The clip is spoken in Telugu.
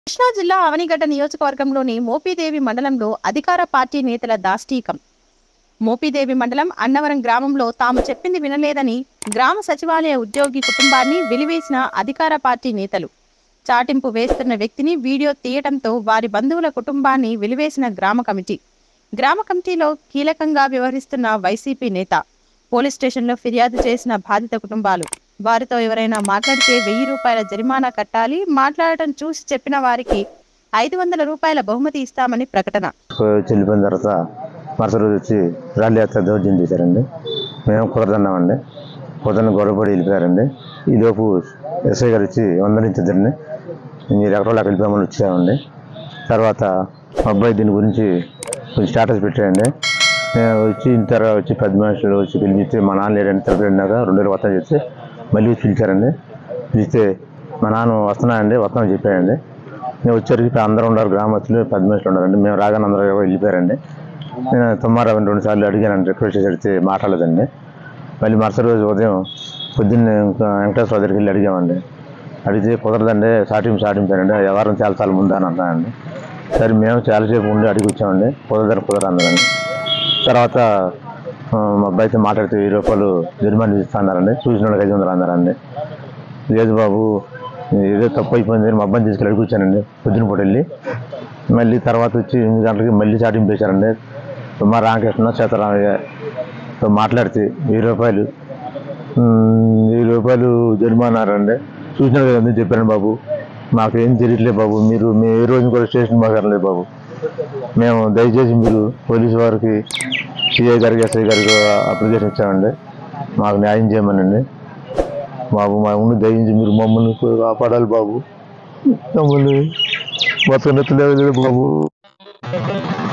కృష్ణా జిల్లా అవనిగడ్డ నియోజకవర్గంలోని మోపిదేవి మండలంలో అధికార పార్టీ నేతల దాష్టీకం మోపిదేవి మండలం అన్నవరం గ్రామంలో తాము చెప్పింది వినలేదని గ్రామ సచివాలయ ఉద్యోగి కుటుంబాన్ని వెలివేసిన అధికార పార్టీ నేతలు చాటింపు వేస్తున్న వ్యక్తిని వీడియో తీయటంతో వారి బంధువుల కుటుంబాన్ని వెలివేసిన గ్రామ కమిటీ గ్రామ కమిటీలో కీలకంగా వ్యవహరిస్తున్న వైసీపీ నేత పోలీస్ స్టేషన్లో ఫిర్యాదు చేసిన బాధిత కుటుంబాలు వారితో ఎవరైనా మాట్లాడితే వెయ్యి రూపాయల జరిమానా కట్టాలి మాట్లాడటం చూసి చెప్పిన వారికి ఐదు వందల రూపాయల బహుమతి ఇస్తామని ప్రకటన వచ్చి వెళ్ళిపోయిన తర్వాత మరుసటి రోజు వచ్చి ర్యాలీ యాత్ర దౌర్జన్యం చేశారండి మేము కుదరదన్నామండి కుదరని గొడవపడి వెళ్ళిపోయారండి ఈలోపు ఎస్ఐ గారు వచ్చి వందనించద్దండి మీరు ఎక్కడో అక్కడ వెళ్ళిపోయామని వచ్చామండి తర్వాత మా అబ్బాయి దీని గురించి కొంచెం స్టేటస్ పెట్టాయండి నేను వచ్చి ఇంత తర్వాత వచ్చి పెద్ద మనుషులు వచ్చి పిలిపిస్తే మా నాన్న లేడండి తిరుపతి వెళ్ళినాక రెండు వేలు వస్తాను చెప్తే మళ్ళీ వచ్చి పిలిచారండి పిలిస్తే మా నాన్న వస్తున్నానండి వస్తామని చెప్పాడండి నేను వచ్చేసరికి ఇప్పుడు అందరూ ఉన్నారు గ్రామస్తులు పెద్ద మనుషులు ఉన్నారండి మేము రాగానే అందరూ వెళ్ళిపోయారండి నేను తుమ్మారావు రెండు సార్లు అడిగానండి రిక్వెస్ట్ చేసి అడిగితే మాట్లాడలేదండి మళ్ళీ మరుసటి రోజు ఉదయం పొద్దున్నే ఇంకా వెంకటేశ్వర దగ్గరికి వెళ్ళి అడిగామండి అడిగితే కుదరదండి సాటింపు సాటించానండి వ్యవహారం చాలా చాలా ముందు అని అన్నానండి సరే మేము చాలాసేపు ఉండి అడిగి వచ్చామండి కుదరదని కుదరన్నదండి తర్వాత ఆ, మా అబ్బాయితో మాట్లాడితే వెయ్యి రూపాయలు జరిమానా ఇస్తా అన్నారండి చూసిన వాళ్ళకి ఐదు వందలు అన్నారండి లేదు బాబు ఏదో తప్పు అయిపోయింది అని మా అబ్బాయిని తీసుకెళ్ళి అడిగి వచ్చానండి పొద్దున పూట వెళ్ళి మళ్ళీ తర్వాత వచ్చి ఎనిమిది గంటలకి మళ్ళీ చాటింపు వేశారండి మా రామకృష్ణ సీతారామయ్యతో మాట్లాడితే వెయ్యి రూపాయలు ఉమ్, వెయ్యి రూపాయలు జరిమానారండి చూసినారు కదండి చెప్పాను బాబు మాకేం తెలియట్లేదు బాబు మీరు మీ ఏ రోజు కూడా స్టేషన్ మాకు వెళ్ళలేదు బాబు మేము దయచేసి మీరు పోలీసు వారికి సిఐ గారికి ఎస్ఐ గారికి అప్లికేషన్ ఇచ్చామండి మాకు న్యాయం చేయమనండి బాబు మా ఉండి దయించి మీరు మమ్మల్ని కాపాడాలి బాబు మమ్మల్ని బతకనెత్తలేదు బాబు